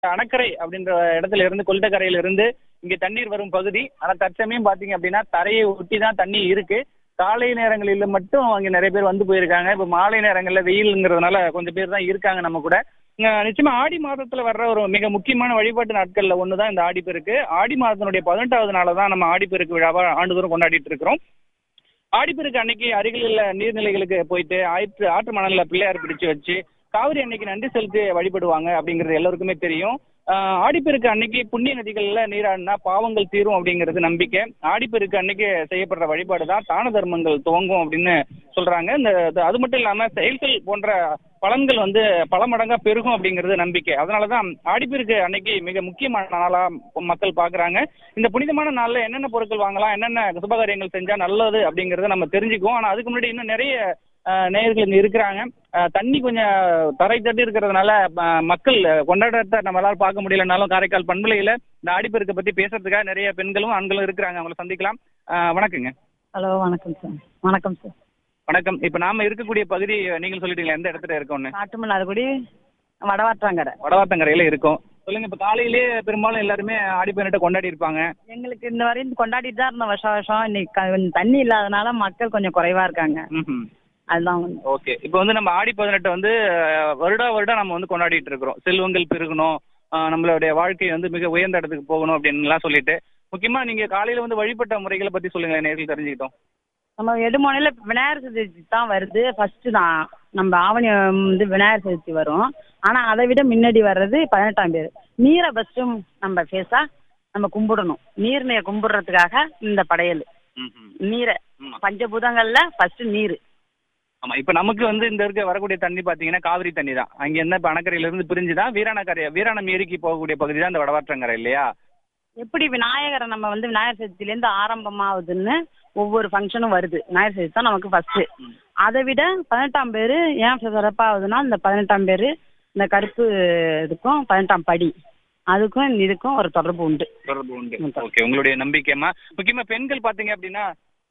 அணக்கரை அப்படின்ற இடத்துல இருந்து கொள்ளிடக்கரையில இருந்து இங்க தண்ணீர் வரும் பகுதி ஆனா தற்சமயம் பாத்தீங்க அப்படின்னா தரையை ஒட்டி தான் தண்ணி இருக்கு காலை நேரங்களில் மட்டும் அங்க நிறைய பேர் வந்து போயிருக்காங்க இப்ப மாலை நேரங்கள்ல வெயிலுங்கிறதுனால கொஞ்சம் பேர் தான் இருக்காங்க நம்ம கூட இங்க நிச்சயமா ஆடி மாதத்துல வர்ற ஒரு மிக முக்கியமான வழிபாட்டு நாட்கள்ல ஒண்ணுதான் இந்த ஆடிப்பெருக்கு ஆடி மாதத்தினுடைய பதினெட்டாவது நாள தான் நம்ம ஆடிப்பெருக்கு விழாவை ஆண்டுதோறும் கொண்டாடிட்டு இருக்கிறோம் ஆடிப்பெருக்கு அன்னைக்கு அருகில் உள்ள நீர்நிலைகளுக்கு போயிட்டு ஆற்று ஆற்று மணல்ல பிள்ளையார் பிடிச்சு வச்சு காவிரி அன்னைக்கு நன்றி செலுத்தி வழிபடுவாங்க அப்படிங்கிறது எல்லாருக்குமே தெரியும் ஆஹ் ஆடிப்பெருக்கு அன்னைக்கு புண்ணிய நதிகள்ல நீராடினா பாவங்கள் தீரும் அப்படிங்கிறது நம்பிக்கை ஆடிப்பெருக்கு அன்னைக்கு செய்யப்படுற வழிபாடு தான் தான தர்மங்கள் துவங்கும் அப்படின்னு சொல்றாங்க இந்த இது- அது மட்டும் இல்லாம செயல்கள் போன்ற பலன்கள் வந்து பல மடங்கா பெருகும் அப்படிங்கிறது நம்பிக்கை அதனாலதான் ஆடிப்பெருக்கு அன்னைக்கு மிக முக்கியமான நாளா மக்கள் பாக்குறாங்க இந்த புனிதமான நாள்ல என்னென்ன பொருட்கள் வாங்கலாம் என்னென்ன சுபகாரியங்கள் செஞ்சா நல்லது அப்படிங்கறத நம்ம தெரிஞ்சுக்குவோம் ஆனா அதுக்கு முன்னாடி இன்னும் நிறைய ஆஹ், நேயர்கள் இங்க இருக்கிறாங்க ஆஹ், தண்ணி கொஞ்சம் தரை தட்டி இருக்கிறதுனால ஆஹ், மக்கள் கொண்டாட்டத்தை நம்மளால பார்க்க முடியலனாலும் காரைக்கால் பண்பலையில இந்த ஆடிப்பெருக்கை பத்தி பேசுறதுக்காக நிறைய பெண்களும் ஆண்களும் இருக்கிறாங்க அவங்கள சந்திக்கலாம் ஆஹ், வணக்கங்க ஹலோ வணக்கம் சார் வணக்கம் சார் வணக்கம் இப்ப நாம இருக்கக்கூடிய பகுதி நீங்க சொல்லிட்டீங்களா எந்த இடத்துல இருக்கோம்னு காட்டுமன்னார்குடி வடவாற்றாங்கரை வடவாத்தங்கரையில இருக்கோம் சொல்லுங்க இப்ப காலையிலேயே பெரும்பாலும் எல்லாருமே ஆடி பதினெட்டை கொண்டாடி இருப்பாங்க எங்களுக்கு இந்த வரையும் கொண்டாடிட்டு தான் இருந்தோம் வருஷம் வருஷம் இன்னைக்கு க- கொஞ்சம் தண்ணி இல்லாதனால மக்கள் கொஞ்சம் குறைவா இருக்காங்க ம்ஹும். அதுதான் வந்து. ஓகே இப்போ வந்து நம்ம ஆடி பதினெட்டு வந்து அஹ், வருடா வருடம் நம்ம வந்து கொண்டாடிட்டு இருக்கிறோம் செல்வங்கள் பெருகணும் அஹ், நம்மளுடைய வாழ்க்கை வந்து மிக உயர்ந்த இடத்துக்கு போகணும் அப்படின்னுலாம் சொல்லிட்டு முக்கியமா நீங்க காலையில வந்து வழிபட்ட முறைகளை பத்தி சொல்லுங்க நேரில் தெரிஞ்சுக்கிட்டோம் நம்ம எடுமோனையில விநாயகர் சதுர்த்தி தான் வருது ஃபர்ஸ்ட் தான் நம்ம ஆவணி வந்து விநாயகர் சதுர்த்தி வரும் ஆனா அதை விட முன்னாடி வர்றது பதினெட்டாம் பேர் நீரை ஃபர்ஸ்ட்டும் நம்ம ஃபேஸா நம்ம கும்பிடணும் நீர்மையை கும்பிடுறதுக்காக இந்த படையல் நீரை ஆமா. பஞ்சபூதங்கள்ல ஃபர்ஸ்ட் நீர் ஆமா இப்ப நமக்கு வந்து இந்த இருக்க வரக்கூடிய தண்ணி பாத்தீங்கன்னா காவிரி தண்ணி தான் அங்க என்ன இப்ப அணக்கரையில இருந்து பிரிஞ்சுதான் வீராணக்கரை வீராணம் ஏரிக்கு போகக்கூடிய பகுதி தான் இந்த வடவாற்றங்கரை இல்லையா எப்படி விநாயகரை நம்ம வந்து விநாயகர் சதுர்த்திலேருந்து ஆரம்பமாகுதுன்னு ஒவ்வொரு ஃபங்க்ஷனும் வருது விநாயகர் சதுர்த்தி தான் நமக்கு ஃபர்ஸ்ட் அதை விட பதினெட்டாம் பேர் ஏன் சிறப்பாகுதுன்னா இந்த பதினெட்டாம் பேர் இந்த கருப்பு இதுக்கும் பதினெட்டாம் படி அதுக்கும் இதுக்கும் ஒரு தொடர்பு உண்டு தொடர்பு உண்டு ம். ஓகே உங்களுடைய நம்பிக்கைமா முக்கியமா பெண்கள் பாத்தீங்க அப்படின்னா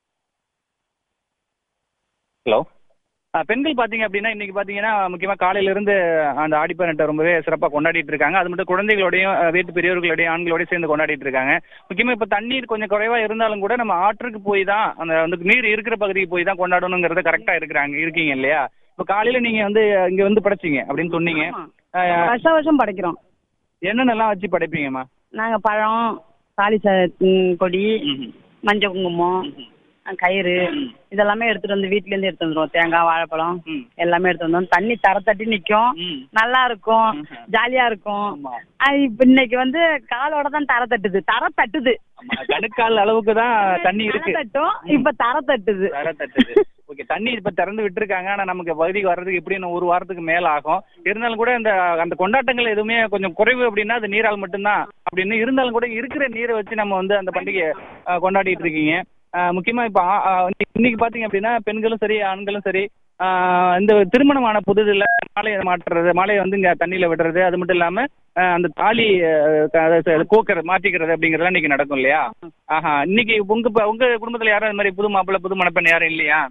ஹலோ பெண்கள் பாத்தீங்க அப்படின்னா இன்னைக்கு பாத்தீங்கன்னா முக்கியமா காலையில இருந்து அந்த ஆடி பதினெட்டை ரொம்பவே சிறப்பா கொண்டாடிட்டு இருக்காங்க அது மட்டும் குழந்தைகளோடையும் அஹ், வீட்டு பெரியவர்களோடையும் ஆண்களோடயும் சேர்ந்து கொண்டாடிட்டு இருக்காங்க முக்கியமா இப்ப தண்ணீர் கொஞ்சம் குறைவா இருந்தாலும் கூட நம்ம ஆற்றுக்கு போய் தான் அந்த வந்து நீர் இருக்கிற பகுதிக்கு போய் தான் கொண்டாடணுங்கிறத கரெக்டா இருக்கிறாங்க இருக்கீங்க இல்லையா இப்ப காலையில நீங்க வந்து இங்க வந்து படைச்சீங்க அப்படின்னு சொன்னீங்க ஆமா. அஹ், வருஷம் வருஷம் படைக்கிறோம் என்னென்னலாம் வச்சு படைப்பீங்கம்மா நாங்க பழம் தாலி ச- ம், கொடி ம்ஹும். மஞ்சள் குங்குமம் கயிறு இதெல்லாமே எடுத்துட்டு வந்து வீட்ல இருந்து எடுத்து வந்துருவோம் தேங்காய் வாழைப்பழம் ம். எல்லாமே எடுத்து வந்தோம் தண்ணி தர தட்டி நிக்கும் ம். நல்லா இருக்கும் ம்ஹும். ஜாலியா இருக்கும் ஆமா. அது இப்ப இன்னைக்கு வந்து காலோட தான் தர தட்டுது தர தட்டுது ஆமா, கணுக்கால் அளவுக்கு தான் தண்ணி தர இருக்கு தட்டும் இப்ப தர தட்டுது தர தட்டுது ஓகே தண்ணி இப்ப திறந்து விட்டுருக்காங்க ஆனா நமக்கு பகுதிக்கு வர்றதுக்கு எப்படி இன்னும் ஒரு வாரத்துக்கு மேல ஆகும் இருந்தாலும் கூட இந்த அந்த கொண்டாட்டங்கள் எதுவுமே கொஞ்சம் குறைவு அப்படின்னா அது நீரால் மட்டும்தான் அப்படின்னு இருந்தாலும் கூட இருக்கிற நீரை வச்சு நம்ம வந்து அந்த பண்டிகை அஹ், கொண்டாடிட்டு இருக்கீங்க அஹ், முக்கியமா இப்ப ஆ- ஆ, இன்னைக்கு- இன்னைக்கு பாத்தீங்க அப்படின்னா பெண்களும் சரி ஆண்களும் சரி ஆஹ், இந்த திருமணமான புதுதுல மாலையை மாற்றுறது மாலையை வந்து இங்க தண்ணியில விடுறது அது மட்டும் இல்லாம ஆஹ், அந்த தாலி அஹ், க- அதை கோக்கிறது மாற்றிக்கிறது அப்படிங்கறதெல்லாம் இன்னைக்கு நடக்கும் இல்லையா ஆஹா இன்னைக்கு உங்க ப- உங்க குடும்பத்துல யாரும் அது மாதிரி புது மாப்பிள்ளை புது மணப்பெண் யாரும் இல்லையா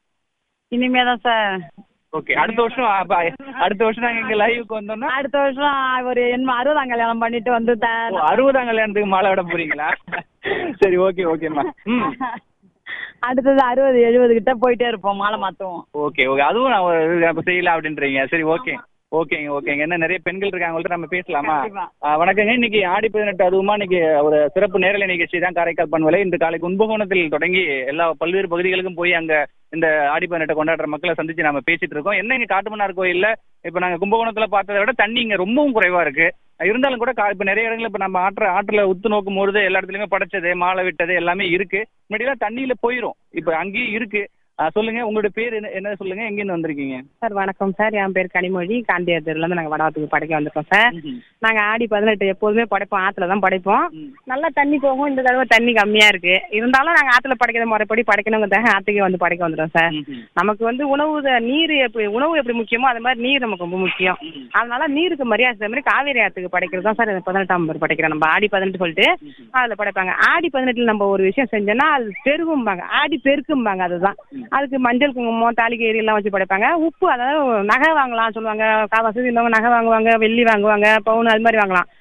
இனிமே தான் சார் ஓகே அடுத்த வருஷம் அப்ப அடுத்த வருஷம் நாங்க இங்க லைவுக்கு வந்தோம்னா அடுத்த வருஷம் ஒரு என்ன அறுபதாம் கல்யாணம் பண்ணிட்டு வந்து த- ஓ, அறுபதாம் கல்யாணத்துக்கு மாலை விட போறீங்களா சரி ஓகே ஓகேம்மா ம் அடுத்தது அறுபது எழுபது கிட்ட போயிட்டே இருப்போம் மாலை மாத்துவோம் ஓகே ஓகே அதுவும் நான் ஒரு அப்ப செய்யல அப்படின்றீங்க சரி ஓகே ஓகேங்க ஓகேங்க என்ன நிறைய பெண்கள் இருக்காங்க அவங்கள்ட்ட நம்ம பேசலாமா கண்டிப்பா. ஆ, வணக்கங்க இன்னைக்கு ஆடி பதினெட்டு அதுவுமா இன்னைக்கு ஒரு சிறப்பு நேரலை நிகழ்ச்சி தான் காரைக்கால் பண்பலை இன்று காலை கும்பகோணத்தில் தொடங்கி எல்லா பல்வேறு பகுதிகளுக்கும் போய் அங்க இந்த ஆடி பதினெட்டை கொண்டாடுற மக்களை சந்திச்சு நாம பேசிட்டு இருக்கோம் என்ன இங்க காட்டுமன்னார் கோயில்ல இப்ப நாங்க கும்பகோணத்துல பார்த்ததை விட தண்ணி இங்க ரொம்பவும் குறைவா இருக்கு இருந்தாலும் கூட கா- இப்ப நிறைய இடங்கள்ல இப்ப நம்ம ஆற்ற ஆற்றுல உத்து நோக்கும் பொழுது எல்லா இடத்துலயுமே படைச்சது மாலை விட்டது எல்லாமே இருக்கு முன்னாடிலாம் தண்ணியில போயிரும் இப்ப அங்கேயும் இருக்கு ஆ, சொல்லுங்க உங்களுடைய பேர் என்ன என்ன சொல்லுங்க எங்கிருந்து வந்திருக்கீங்க சார் வணக்கம் சார் என் பேர் கனிமொழி காந்தியார் தெருலேருந்து நாங்கள் வடவாத்துக்கு படைக்க வந்திருக்கோம் சார் நாங்கள் ஆடி பதினெட்டு எப்போதுமே படைப்போம் ஆற்றுல தான் படைப்போம் ம். நல்லா தண்ணி போகும் இந்த தடவை தண்ணி கம்மியாக இருக்கு இருந்தாலும் நாங்கள் ஆற்றுல படைக்கிற முறைப்படி படைக்கணுங்கிறதாக ஆற்றுக்கே வந்து படைக்க வந்துடும் சார் ம்ஹும். நமக்கு வந்து உணவு த- நீர் எப்படி உணவு எப்படி முக்கியமோ அது மாதிரி நீர் நமக்கு ரொம்ப முக்கியம் ம். அதனால நீருக்கு மரியாதை செய்ற மாதிரி காவேரி ஆற்றுக்கு படைக்கிறது தான் சார் இந்த பதினெட்டாம் பேர் படைக்கிறோம் நம்ம ஆடி பதினெட்டு சொல்லிட்டு அதில் படைப்பாங்க ஆடி பதினெட்டில் நம்ம ஒரு விஷயம் செஞ்சோன்னா அது பெருகும்பாங்க ஆடி பெருக்கும்பாங்க அதுதான் அதுக்கு மஞ்சள் குங்குமம் தாலிகேரி எல்லாம் வச்சு படைப்பாங்க உப்பு அதாவது நகை வாங்கலாம் சொல்லுவாங்க கா- வசதி இருந்தவங்க நகை வாங்குவாங்க வெள்ளி வாங்குவாங்க பவுன் அது மாதிரி வாங்கலாம்